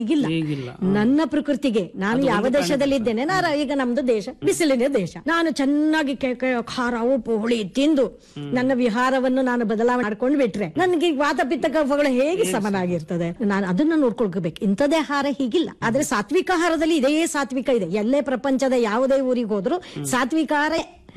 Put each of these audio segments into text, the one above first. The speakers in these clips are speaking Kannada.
ಈಗಿಲ್ಲ ಈಗಿಲ್ಲ ನನ್ನ ಪ್ರಕೃತಿಗೆ ನಾನು ಯಾವ ದೇಶದಲ್ಲಿದ್ದೇನೆ ನಾನು ಈಗ ನಮ್ದು ದೇಶ ಬಿಸಿಲಿನ ದೇಶ ನಾನು ಚೆನ್ನಾಗಿ ಕೆ- ಕೆ- ಖಾರ ಉಪ್ಪು ಹುಳಿ ತಿಂದು ನನ್ನ ವಿಹಾರವನ್ನು ನಾನು ಬದಲಾವಣೆ ಮಾಡ್ಕೊಂಡು ಬಿಟ್ರೆ ನನಗೆ ಈ ವಾತ ಪಿತ್ತ ಕಫಗಳು ಹೇಗೆ ಸಮನಾಗಿರ್ತದೆ ನಾನು ಅದನ್ನ ನೋಡ್ಕೊಳ್ಬೇಕು ಇಂಥದೇ ಆಹಾರ ಹೀಗಿಲ್ಲ ಆದ್ರೆ ಸಾತ್ವಿಕ ಆಹಾರದಲ್ಲಿ ಇದೇ ಸಾತ್ವಿಕ ಇದೆ ಎಲ್ಲೇ ಪ್ರಪಂಚದ ಯಾವುದೇ ಊರಿಗೆ ಹೋದ್ರು ಸಾತ್ವಿಕ ಆಹಾರ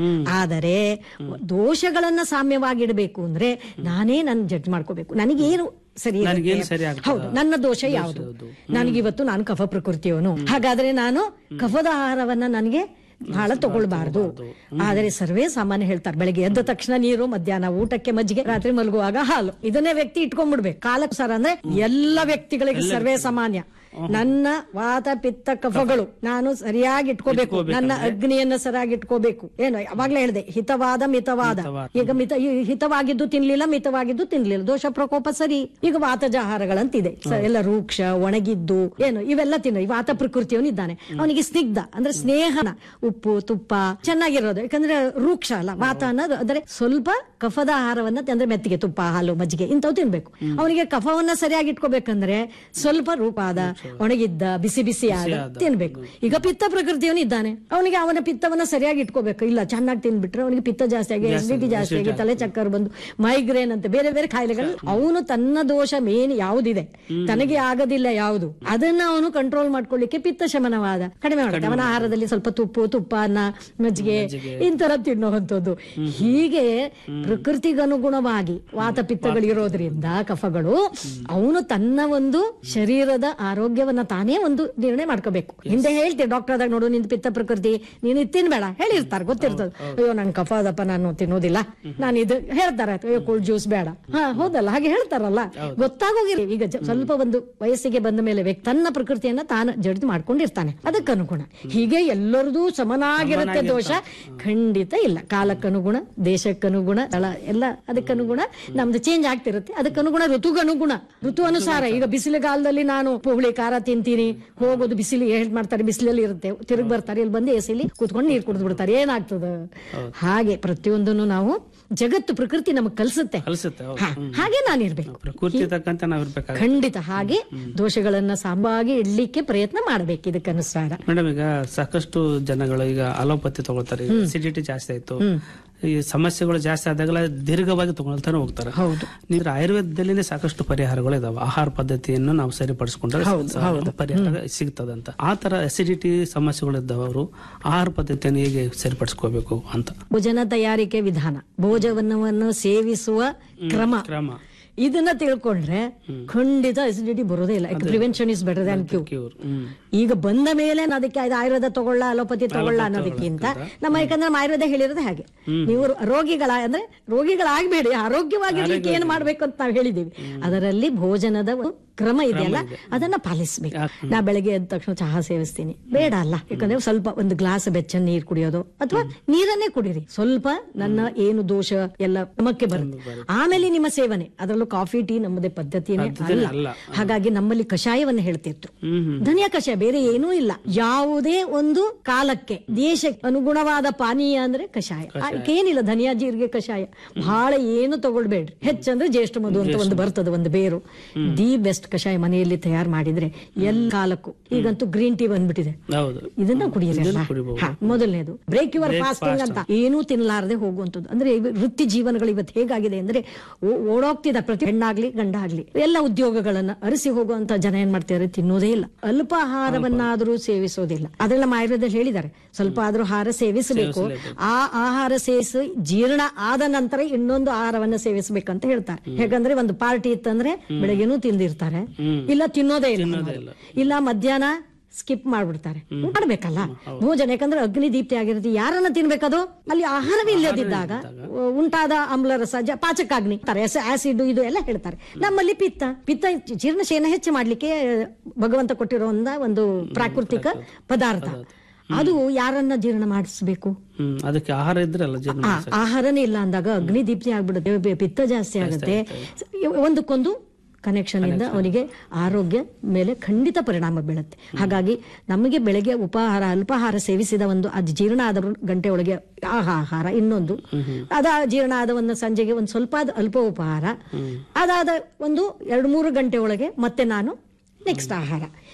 ಆದರೆ ದೋಷಗಳನ್ನ ಸಾಮ್ಯವಾಗಿಡಬೇಕು ಅಂದ್ರೆ ನಾನೇ ನನ್ ಜಡ್ಜ್ ಮಾಡ್ಕೋಬೇಕು ನನಗೇನು ಸರಿ ಇರುತ್ತೆ? ನನಗೇನು ಸರಿ ಆಗ್ತದ? ಹೌದು ನನ್ನ ದೋಷ ಯಾವುದು ನನಗಿವತ್ತು ನಾನು ಕಫ ಪ್ರಕೃತಿಯವನು ಹಾಗಾದ್ರೆ ನಾನು ಕಫದ ಆಹಾರವನ್ನ ನನಗೆ ಬಹಳ ತಗೊಳ್ಬಾರ್ದು ಆದರೆ ಸರ್ವೇ ಸಾಮಾನ್ಯ ಹೇಳ್ತಾರೆ ಬೆಳಗ್ಗೆ ಎದ್ದ ತಕ್ಷಣ ನೀರು ಮಧ್ಯಾಹ್ನ ಊಟಕ್ಕೆ ಮಜ್ಜಿಗೆ ರಾತ್ರಿ ಮಲಗುವಾಗ ಹಾಲು ಇದನ್ನೇ ವ್ಯಕ್ತಿ ಇಟ್ಕೊಂಡ್ಬಿಡ್ಬೇಕು ಕಾಲಕ್ಕೆ ಸರ್ ಅಂದ್ರೆ ಎಲ್ಲ ವ್ಯಕ್ತಿಗಳಿಗೆ ಸರ್ವೇ ಸಾಮಾನ್ಯ ನನ್ನ ವಾತ ಪಿತ್ತ ಕಫಗಳು ನಾನು ಸರಿಯಾಗಿ ಇಟ್ಕೋಬೇಕು ನನ್ನ ಅಗ್ನಿಯನ್ನ ಸರಿಯಾಗಿ ಇಟ್ಕೋಬೇಕು ಏನು ಅವಾಗ್ಲೇ ಹೇಳಿದೆ ಹಿತವಾದ ಮಿತವಾದ ಈಗ ಮಿತ ಈ ಹಿತವಾಗಿದ್ದು ತಿನ್ಲಿಲ್ಲ ಮಿತವಾಗಿದ್ದು ತಿನ್ಲಿಲ್ಲ ದೋಷ ಪ್ರಕೋಪ ಸರಿ ಈಗ ವಾತಜ ಆಹಾರಗಳಂತಿದೆ ಸ- ಎಲ್ಲ ರೂಕ್ಷ ಒಣಗಿದ್ದು ಏನು ಇವೆಲ್ಲ ತಿನ್ನ ಈ ವಾತ ಪ್ರಕೃತಿಯವನಿದ್ದಾನೆ ಅವನಿಗೆ ಸ್ನಿಗ್ಧ ಅಂದ್ರೆ ಸ್ನೇಹನ ಉಪ್ಪು ತುಪ್ಪ ಚೆನ್ನಾಗಿರೋದು ಯಾಕಂದ್ರೆ ರೂಕ್ಷ ಅಲ್ಲ ವಾತ ಅನ್ನೋದು ಅಂದ್ರೆ ಸ್ವಲ್ಪ ಕಫದ ಆಹಾರವನ್ನ ತಿ- ಅಂದ್ರೆ ಮೆತ್ತಿಗೆ ತುಪ್ಪ ಹಾಲು ಮಜ್ಜಿಗೆ ಇಂಥವು ತಿನ್ಬೇಕು ಅವನಿಗೆ ಕಫವನ್ನ ಸರಿಯಾಗಿ ಇಟ್ಕೋಬೇಕಂದ್ರೆ ಸ್ವಲ್ಪ ರೂಪಾದ ಒಣಗಿದ್ದ ಬಿಸಿ ಬಿಸಿ ಆದ ತಿನ್ಬೇಕು ಈಗ ಪಿತ್ತ ಪ್ರಕೃತಿಯವನು ಇದ್ದಾನೆ ಅವನಿಗೆ ಅವನ ಪಿತ್ತವನ್ನ ಸರಿಯಾಗಿ ಇಟ್ಕೋಬೇಕು ಇಲ್ಲ ಚೆನ್ನಾಗಿ ತಿನ್ಬಿಟ್ರೆ ಅವನಿಗೆ ಪಿತ್ತ ಜಾಸ್ತಿ ಆಗಿ ಎಸಿಡಿಟಿ ಜಾಸ್ತಿ ಆಗಿ ತಲೆ ಚಕ್ಕರ್ ಬಂದು ಮೈಗ್ರೇನ್ ಅಂತ ಬೇರೆ ಬೇರೆ ಕಾಯಿಲೆಗಳು ಅವನು ತನ್ನ ದೋಷ ಮೇನ್ ಯಾವುದಿದೆ ತನಗೆ ಆಗೋದಿಲ್ಲ ಯಾವುದು ಅದನ್ನ ಅವನು ಕಂಟ್ರೋಲ್ ಮಾಡ್ಕೊಳ್ಳಿಕ್ಕೆ ಪಿತ್ತ ಶಮನವಾದ ಕಡಿಮೆ ಮಾಡುತ್ತೆ ಅವನ ಆಹಾರದಲ್ಲಿ ಸ್ವಲ್ಪ ತುಪ್ಪು ತುಪ್ಪ ಅನ್ನ ಮಜ್ಜಿಗೆ ಇಂತರ ತಿನ್ನುವಂಥದ್ದು ಹೀಗೆ ಪ್ರಕೃತಿಗನುಗುಣವಾಗಿ ವಾತ ಪಿತ್ತಗಳಿರೋದ್ರಿಂದ ಕಫಗಳು ಅವನು ತನ್ನ ಒಂದು ಶರೀರದ ಆರೋಗ್ಯವನ್ನ ತಾನೇ ಒಂದು ನಿರ್ಣಯ ಮಾಡ್ಕೋಬೇಕು ಹಿಂದೆ ಹೇಳ್ತೀವಿ ಡಾಕ್ಟರ್ ಆದಾಗ ನೋಡು ನಿಂದು ಪಿತ್ತ ಪ್ರಕೃತಿ ನೀನು ಇದ್ ತಿನ್ಬೇಡ ಹೇಳಿರ್ತಾರೆ ಗೊತ್ತಿರ್ತದೆ ಅಯ್ಯೋ ನನ್ ಕಫ ಅದಪ್ಪ ನಾನು ತಿನ್ನೋದಿಲ್ಲ ನಾನು ಇದು ಹೇಳ್ತಾರೆ ಅಯ್ಯೋ ಕೋಲ್ಡ್ ಜ್ಯೂಸ್ ಬೇಡ ಹಾ ಹೌದಲ್ಲ ಹಾಗೆ ಹೇಳ್ತಾರಲ್ಲ ಗೊತ್ತಾಗೋಗಿರಿ ಈಗ ಜ- ಸ್ವಲ್ಪ ಒಂದು ವಯಸ್ಸಿಗೆ ಬಂದ ಮೇಲೆ ವ್ಯಕ್ತಿ ತನ್ನ ಪ್ರಕೃತಿಯನ್ನ ತಾನು ಜಡ್ದು ಮಾಡ್ಕೊಂಡಿರ್ತಾನೆ ಅದಕ್ಕನುಗುಣ ಹೀಗೆ ಎಲ್ಲರದು ಸಮನಾಗಿರುತ್ತೆ ದೋಷ ಖಂಡಿತ ಇಲ್ಲ ಕಾಲಕ್ಕನುಗುಣ ದೇಶಕ್ಕನುಗುಣ ಸ್ಥಳ ಎಲ್ಲ ಅದಕ್ಕನುಗುಣ ನಮ್ದು ಚೇಂಜ್ ಆಗ್ತಿರುತ್ತೆ ಅದಕ್ಕನುಗುಣ ಋತುಗನುಗುಣ ಋತು ಅನುಸಾರ ಈಗ ಬಿಸಿಲುಗಾಲದಲ್ಲಿ ನಾನು ಹುಳಿ ಖಾರ ತಿಂತೀನಿ ಹೋಗೋದು ಬಿಸಿಲು ಹೇಳ್ ಮಾಡ್ತಾರೆ ಬಿಸಿಲಲ್ಲಿ ಇರುತ್ತೆ ತಿರುಗಿ ಬರ್ತಾರೆ ಇಲ್ಲಿ ಬಂದು ಎಸಿಲಿ ಕೂತ್ಕೊಂಡು ನೀರು ಕುಡಿದು ಬಿಡ್ತಾರೆ ಏನಾಗ್ತದ ಹಾಗೆ ಪ್ರತಿಯೊಂದನ್ನು ನಾವು ಜಗತ್ತು ಪ್ರಕೃತಿ ನಮಗ್ ಕಲ್ಸುತ್ತೆ ಕಲಿಸುತ್ತೆ ಹೌದು. ಹಾ, ಹಾಗೆ ನಾನಿರ್ಬೇಕು ಪ್ರಕೃತಿ ತಕ್ಕಂತೆ ನಾವ್ ಇರ್ಬೇಕಾಗುತ್ತೆ ಖಂಡಿತ ಹಾಗೆ ದೋಷಗಳನ್ನ ಸಾಂಬಾಗಿ ಇಡ್ಲಿಕ್ಕೆ ಪ್ರಯತ್ನ ಮಾಡ್ಬೇಕು ಇದಕ್ಕನುಸಾರ ಮೇಡಮ್ ಈಗ ಸಾಕಷ್ಟು ಜನಗಳು ಈಗ ಅಲೋಪತಿ ತಗೊಳ್ತಾರೆ ಅಸಿಡಿಟಿ ಜಾಸ್ತಿ ಆಯ್ತು ಈ ಸಮಸ್ಯೆಗಳು ಜಾಸ್ತಿ ಆದಾಗಲ ದೀರ್ಘವಾಗಿ ತಗೊಳ್ತಾನೆ ಹೋಗ್ತಾರೆ ಹೌದು ನೀರು ಆಯುರ್ವೇದದಲ್ಲಿನೇ ಸಾಕಷ್ಟು ಪರಿಹಾರಗಳು ಇದಾವೆ ಆಹಾರ ಪದ್ಧತಿಯನ್ನು ನಾವು ಸರಿಪಡಿಸ್ಕೊಂಡ್ರೆ ಸ- ಪರಿಹಾರ ಸಿಗ್ತದಂತ ಆ ತರ ಅಸಿಡಿಟಿ ಸಮಸ್ಯೆಗಳು ಇದ್ದವರು ಆಹಾರ ಪದ್ಧತಿಯನ್ನು ಹೇಗೆ ಸರಿಪಡಿಸ್ಕೋಬೇಕು ಅಂತ ಭೋಜನ ತಯಾರಿಕೆ ವಿಧಾನ ಭೋಜನವನ್ನು ಸೇವಿಸುವ ಕ್ರಮ ಕ್ರಮ ಇದನ್ನ ತಿಳ್ಕೊಂಡ್ರೆ ಖಂಡಿತ ಅಸಿಡಿಟಿ ಬರೋದೇ ಇಲ್ಲ prevention is better than cu cure hmm ಈಗ ಬಂದ ಮೇಲೆ ನಾನು ಅದಕ್ಕೆ ಅದು ಆಯುರ್ವೇದ ತಗೊಳ್ಳ ಅಲೋಪತಿ ತಗೊಳ್ಳ ಅನ್ನೋದಕ್ಕಿಂತ ನಮ್ಮ ಯಾಕಂದ್ರೆ ನಮ್ಮ ಆಯುರ್ವೇದ ಹೇಳಿರೋದು ಹಾಗೆ ನೀವು ರೋಗಿಗಳ ಅಂದ್ರೆ ರೋಗಿಗಳಾಗಬೇಡಿ ಆರೋಗ್ಯವಾಗಿರ್ಲಿಕ್ಕೆ ಏನ್ ಮಾಡ್ಬೇಕು ಅಂತ ನಾವು ಹೇಳಿದೀವಿ ಅದರಲ್ಲಿ ಭೋಜನದ ಒಂದು ಕ್ರಮ ಇದೆಯಲ್ಲ ಅದನ್ನ ಪಾಲಿಸ್ಬೇಕು ನಾ ಬೆಳಗ್ಗೆ ಎದ್ದ ತಕ್ಷಣ ಚಹಾ ಸೇವಿಸ್ತೀನಿ ಬೇಡ ಅಲ್ಲ ಯಾಕಂದ್ರೆ ಸ್ವಲ್ಪ ಒಂದು ಗ್ಲಾಸ್ ಬೆಚ್ಚ ನೀರ್ ಕುಡಿಯೋದು ಅಥವಾ ನೀರನ್ನೇ ಕುಡೀರಿ ಸ್ವಲ್ಪ ನನ್ನ ಏನು ದೋಷ ಎಲ್ಲ ನಮಕ್ಕೆ ಬರುತ್ತೆ ಆಮೇಲೆ ನಿಮ್ಮ ಸೇವನೆ ಅದರಲ್ಲೂ ಕಾಫಿ ಟೀ ನಮ್ಮದೇ ಪದ್ಧತಿನೇ ಅಲ್ಲ ಅಲ್ಲ. ಹಾಗಾಗಿ ನಮ್ಮಲ್ಲಿ ಕಷಾಯವನ್ನ ಹೇಳ್ತಿದ್ರು ಹ್ಮ್ ಹ್ಮ್ ಧನಿಯ ಕಷಾಯ ಬೇರೆ ಏನೂ ಇಲ್ಲ ಯಾವುದೇ ಒಂದು ಕಾಲಕ್ಕೆ ದೇಶಕ್ಕೆ ಅನುಗುಣವಾದ ಪಾನೀಯ ಅಂದ್ರೆ ಕಷಾಯ ಏನಿಲ್ಲ ಧನಿಯಾ ಜೀರಿಗೆ ಕಷಾಯ ಬಹಳ ಏನು ತಗೊಳ್ಬೇಡ್ರಿ ಹೆಚ್ಚಂದ್ರೆ ಜ್ಯೇಷ್ಠ ಮಧು ಅಂತ ಒಂದು ಬರ್ತದೆ ಒಂದು ಬೇರು ದಿ ಬೆಸ್ಟ್ ಕಷಾಯ ಮನೆಯಲ್ಲಿ ತಯಾರು ಮಾಡಿದ್ರೆ ಎಲ್ಲ ಕಾಲಕ್ಕೂ ಈಗಂತೂ ಗ್ರೀನ್ ಟೀ ಬಂದ್ಬಿಟ್ಟಿದೆ ಹೌದು ಇದನ್ನ ಕುಡಿಯಿರಿ ಅಲ್ಲ? ಕುಡಿಬಹುದು. ಹಾ, ಮೊದಲನೇದು ಬ್ರೇಕ್ ಯುವರ್ ಫಾಸ್ಟಿಂಗ್ ಅಂತ ಏನೂ ತಿನ್ನಲಾರದೆ ಹೋಗುವಂಥದ್ದು ಅಂದ್ರೆ ಇವ- ವೃತ್ತಿ ಜೀವನಗಳು ಇವತ್ತು ಹೇಗಾಗಿದೆ ಅಂದ್ರೆ ಓ- ಓಡೋಗ್ತಿದ ಪ್ರತಿ ಹೆಣ್ಣಾಗ್ಲಿ ಗಂಡ ಆಗ್ಲಿ ಎಲ್ಲ ಉದ್ಯೋಗಗಳನ್ನ ಅರಿಸಿ ಹೋಗುವಂತ ಜನ ಏನ್ ಮಾಡ್ತಾರೆ ತಿನ್ನೋದೇ ಇಲ್ಲ ಅಲ್ಪ ಆಹಾರವನ್ನಾದರೂ ಸೇವಿಸೋದಿಲ್ಲ ಅದೆಲ್ಲ ನಮ್ಮ ಆಯುರ್ವೇದದಲ್ಲಿ ಹೇಳಿದ್ದಾರೆ ಸ್ವಲ್ಪ ಆದ್ರೂ ಆಹಾರ ಸೇವಿಸಬೇಕು ಆ ಆಹಾರ ಸೇವಿಸಿ ಜೀರ್ಣ ಆದ ನಂತರ ಇನ್ನೊಂದು ಆಹಾರವನ್ನ ಸೇವಿಸಬೇಕಂತ ಹೇಳ್ತಾರೆ ಯಾಕಂದ್ರೆ ಒಂದು ಪಾರ್ಟಿ ಇತ್ತಂದ್ರೆ ಬೆಳಗ್ಗೆನೂ ತಿಂದಿರ್ತಾರೆ ಇಲ್ಲ ತಿನ್ನೋದೇ ಇಲ್ಲ ಇಲ್ಲ ಮಧ್ಯಾಹ್ನ ಸ್ಕಿಪ್ ಮಾಡ್ಬಿಡ್ತಾರೆ ಮಾಡ್ಬೇಕಲ್ಲ ಭೋಜನ ಯಾಕಂದ್ರೆ ಅಗ್ನಿ ದೀಪ್ತಿ ಆಗಿರುತ್ತೆ ಯಾರನ್ನ ತಿನ್ಬೇಕದು ಅಲ್ಲಿ ಆಹಾರವೇ ಇಲ್ಲದಿದ್ದಾಗ ಉಂಟಾದ ಆಮ್ಲರಸ ಜ- ಪಾಚಕಾಗ್ನಿ ಆಸಿಡ್ ಇದು ಎಲ್ಲ ಹೇಳ್ತಾರೆ ನಮ್ಮಲ್ಲಿ ಪಿತ್ತ ಪಿತ್ತ ಜೀರ್ಣಶಯನ ಹೆಚ್ಚು ಮಾಡ್ಲಿಕ್ಕೆ ಭಗವಂತ ಕೊಟ್ಟಿರೋ ಒಂದು ಪ್ರಾಕೃತಿಕ ಪದಾರ್ಥ ಅದು ಯಾರನ್ನ ಜೀರ್ಣ ಮಾಡಿಸ್ಬೇಕು ಹ್ಮ್ ಅದಕ್ಕೆ ಆಹಾರ ಇದ್ರಲ್ಲ ಜೀರ್ಣ ಆ, ಆಹಾರನೇ ಇಲ್ಲ ಅಂದಾಗ ಅಗ್ನಿ ದೀಪ್ತಿ ಆಗ್ಬಿಡುತ್ತೆ ಬೆ- ಪಿತ್ತ ಜಾಸ್ತಿ ಆಗುತ್ತೆ ಒಂದಕ್ಕೊಂದು ಕನೆಕ್ಷನ್ ಇಂದ ಅವನಿಗೆ ಆರೋಗ್ಯ ಮೇಲೆ ಖಂಡಿತ ಪರಿಣಾಮ ಬೀಳುತ್ತೆ ಹಾಗಾಗಿ ನಮಗೆ ಬೆಳಗ್ಗೆ ಉಪಹಾರ ಅಲ್ಪಾಹಾರ ಸೇವಿಸಿದ ಒಂದು ಅದು ಜೀರ್ಣ ಆದ ಗಂಟೆ ಒಳಗೆ ಆ ಆಹಾರ ಇನ್ನೊಂದು ಅದ ಜೀರ್ಣ ಆದ ಒಂದು ಸಂಜೆಗೆ ಒಂದು ಸ್ವಲ್ಪ ಆದ ಅಲ್ಪ ಉಪಹಾರ ಅದಾದ ಒಂದು ಎರಡು ಮೂರು ಗಂಟೆ ಒಳಗೆ ಮತ್ತೆ ನಾನು ನೆಕ್ಸ್ಟ್ ಆಹಾರ